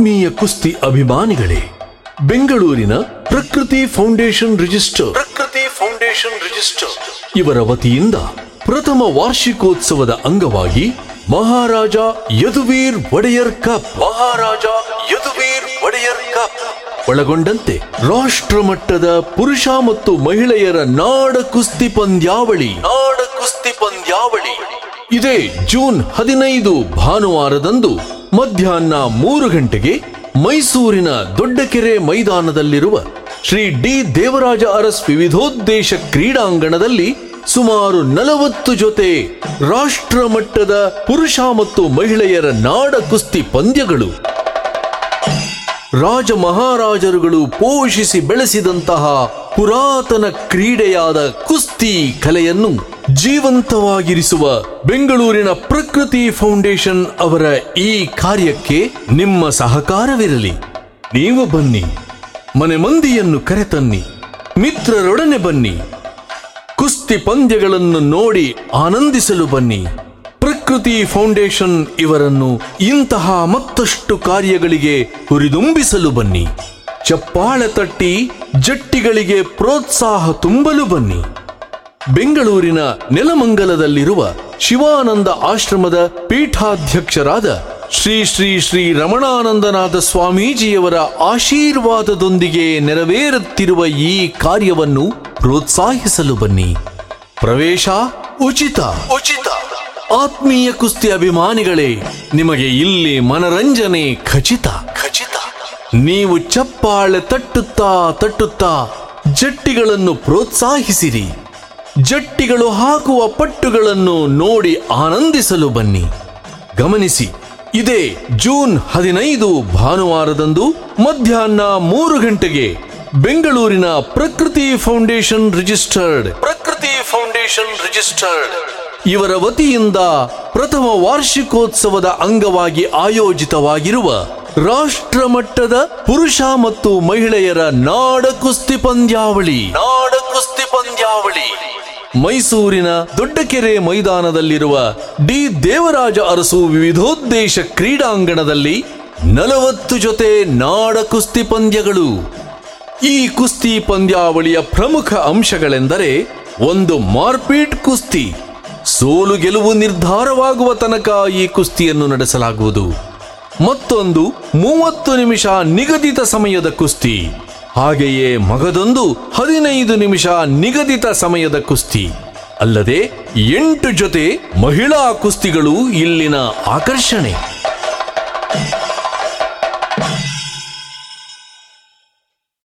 ಆತ್ಮೀಯ ಕುಸ್ತಿ ಅಭಿಮಾನಿಗಳೇ ಬೆಂಗಳೂರಿನ Prakruthi foundation register Prakruthi foundation register ಇವರ ವತಿಯಿಂದ ಪ್ರಥಮ ವಾರ್ಷಿಕೋತ್ಸವದ ಅಂಗವಾಗಿ ಮಹಾರಾಜ ಯದುವೀರ್ ಒಡೆಯರ್ ಕಪ್ ಮಹಾರಾಜ ಯದುವೀರ್ ಒಡೆಯರ್ ಕಪ್ ಒಳಗೊಂಡಂತೆ ರಾಷ್ಟ್ರ ಮಟ್ಟದ ಪುರುಷ ಮತ್ತು ಮಹಿಳೆಯರ ನಾಡ ಕುಸ್ತಿ ಪಂದ್ಯಾವಳಿ ನಾಡ ಕುಸ್ತಿ ಪಂದ್ಯಾವಳಿ ಇದೇ ಜೂನ್ ಹದಿನೈದು ಭಾನುವಾರದಂದು ಮಧ್ಯಾಹ್ನ ಮೂರು ಗಂಟೆಗೆ ಮೈಸೂರಿನ ದೊಡ್ಡಕೆರೆ ಮೈದಾನದಲ್ಲಿರುವ ಶ್ರೀ ಡಿ ದೇವರಾಜ ಅರಸ್ ವಿವಿಧೋದ್ದೇಶ ಕ್ರೀಡಾಂಗಣದಲ್ಲಿ ಸುಮಾರು ನಲವತ್ತು ಜೊತೆ ರಾಷ್ಟ್ರ ಮಟ್ಟದ ಪುರುಷ ಮತ್ತು ಮಹಿಳೆಯರ ನಾಡ ಕುಸ್ತಿ ಪಂದ್ಯಗಳು ರಾಜ ಮಹಾರಾಜರುಗಳು ಪೋಷಿಸಿ ಬೆಳೆಸಿದಂತಹ ಪುರಾತನ ಕ್ರೀಡೆಯಾದ ಕುಸ್ತಿ ಕಲೆಯನ್ನು ಜೀವಂತವಾಗಿರಿಸುವ ಬೆಂಗಳೂರಿನ ಪ್ರಕೃತಿ ಫೌಂಡೇಶನ್ ಅವರ ಈ ಕಾರ್ಯಕ್ಕೆ ನಿಮ್ಮ ಸಹಕಾರವಿರಲಿ ನೀವು ಬನ್ನಿ ಮನೆ ಮಂದಿಯನ್ನು ಕರೆತನ್ನಿ ಮಿತ್ರರೊಡನೆ ಬನ್ನಿ ಕುಸ್ತಿ ಪಂದ್ಯಗಳನ್ನು ನೋಡಿ ಆನಂದಿಸಲು ಬನ್ನಿ ಪ್ರಕೃತಿ ಫೌಂಡೇಶನ್ ಇವರನ್ನು ಇಂತಹ ಮತ್ತಷ್ಟು ಕಾರ್ಯಗಳಿಗೆ ಹುರಿದುಂಬಿಸಲು ಬನ್ನಿ ಚಪ್ಪಾಳೆ ತಟ್ಟಿ ಜಟ್ಟಿಗಳಿಗೆ ಪ್ರೋತ್ಸಾಹ ತುಂಬಲು ಬನ್ನಿ ಬೆಂಗಳೂರಿನ ನೆಲಮಂಗಲದಲ್ಲಿರುವ ಶಿವಾನಂದ ಆಶ್ರಮದ ಪೀಠಾಧ್ಯಕ್ಷರಾದ ಶ್ರೀ ಶ್ರೀ ಶ್ರೀ ರಮಣಾನಂದನಾಥ ಸ್ವಾಮೀಜಿಯವರ ಆಶೀರ್ವಾದದೊಂದಿಗೆ ನೆರವೇರುತ್ತಿರುವ ಈ ಕಾರ್ಯವನ್ನು ಪ್ರೋತ್ಸಾಹಿಸಲು ಬನ್ನಿ ಪ್ರವೇಶ ಉಚಿತ ಉಚಿತ ಆತ್ಮೀಯ ಕುಸ್ತಿ ಅಭಿಮಾನಿಗಳೇ ನಿಮಗೆ ಇಲ್ಲಿ ಮನರಂಜನೆ ಖಚಿತ ಖಚಿತ ನೀವು ಚಪ್ಪಾಳೆ ತಟ್ಟುತ್ತಾ ತಟ್ಟುತ್ತಾ ಜಟ್ಟಿಗಳನ್ನು ಪ್ರೋತ್ಸಾಹಿಸಿರಿ ಜಟ್ಟಿಗಳು ಹಾಕುವ ಪಟ್ಟುಗಳನ್ನು ನೋಡಿ ಆನಂದಿಸಲು ಬನ್ನಿ ಗಮನಿಸಿ ಇದೇ ಜೂನ್ ಹದಿನೈದು ಭಾನುವಾರದಂದು ಮಧ್ಯಾಹ್ನ ಮೂರು ಗಂಟೆಗೆ ಬೆಂಗಳೂರಿನ Prakruthi foundation registered Prakruthi foundation registered ಇವರ ವತಿಯಿಂದ ಪ್ರಥಮ ವಾರ್ಷಿಕೋತ್ಸವದ ಅಂಗವಾಗಿ ಆಯೋಜಿತವಾಗಿರುವ ರಾಷ್ಟ್ರ ಮಟ್ಟದ ಪುರುಷ ಮತ್ತು ಮಹಿಳೆಯರ ನಾಡ ಕುಸ್ತಿ ಪಂದ್ಯಾವಳಿ ನಾಡ ಕುಸ್ತಿ ಪಂದ್ಯಾವಳಿ ಮೈಸೂರಿನ ದೊಡ್ಡಕೆರೆ ಮೈದಾನದಲ್ಲಿರುವ ಡಿ ದೇವರಾಜ ಅರಸು ವಿವಿಧೋದ್ದೇಶ ಕ್ರೀಡಾಂಗಣದಲ್ಲಿ ನಲವತ್ತು ಜೊತೆ ನಾಡ ಕುಸ್ತಿ ಪಂದ್ಯಗಳು ಈ ಕುಸ್ತಿ ಪಂದ್ಯಾವಳಿಯ ಪ್ರಮುಖ ಅಂಶಗಳೆಂದರೆ ಒಂದು ಮಾರ್ಪೀಟ್ ಕುಸ್ತಿ ಸೋಲು ಗೆಲುವು ನಿರ್ಧಾರವಾಗುವ ತನಕ ಈ ಕುಸ್ತಿಯನ್ನು ನಡೆಸಲಾಗುವುದು ಮತ್ತೊಂದು ಮೂವತ್ತು ನಿಮಿಷ ನಿಗದಿತ ಸಮಯದ ಕುಸ್ತಿ ಹಾಗೆಯೇ ಮಗದೊಂದು ಹದಿನೈದು ನಿಮಿಷ ನಿಗದಿತ ಸಮಯದ ಕುಸ್ತಿ ಅಲ್ಲದೆ ಎಂಟು ಜೊತೆ ಮಹಿಳಾ ಕುಸ್ತಿಗಳು ಇಲ್ಲಿನ ಆಕರ್ಷಣೆ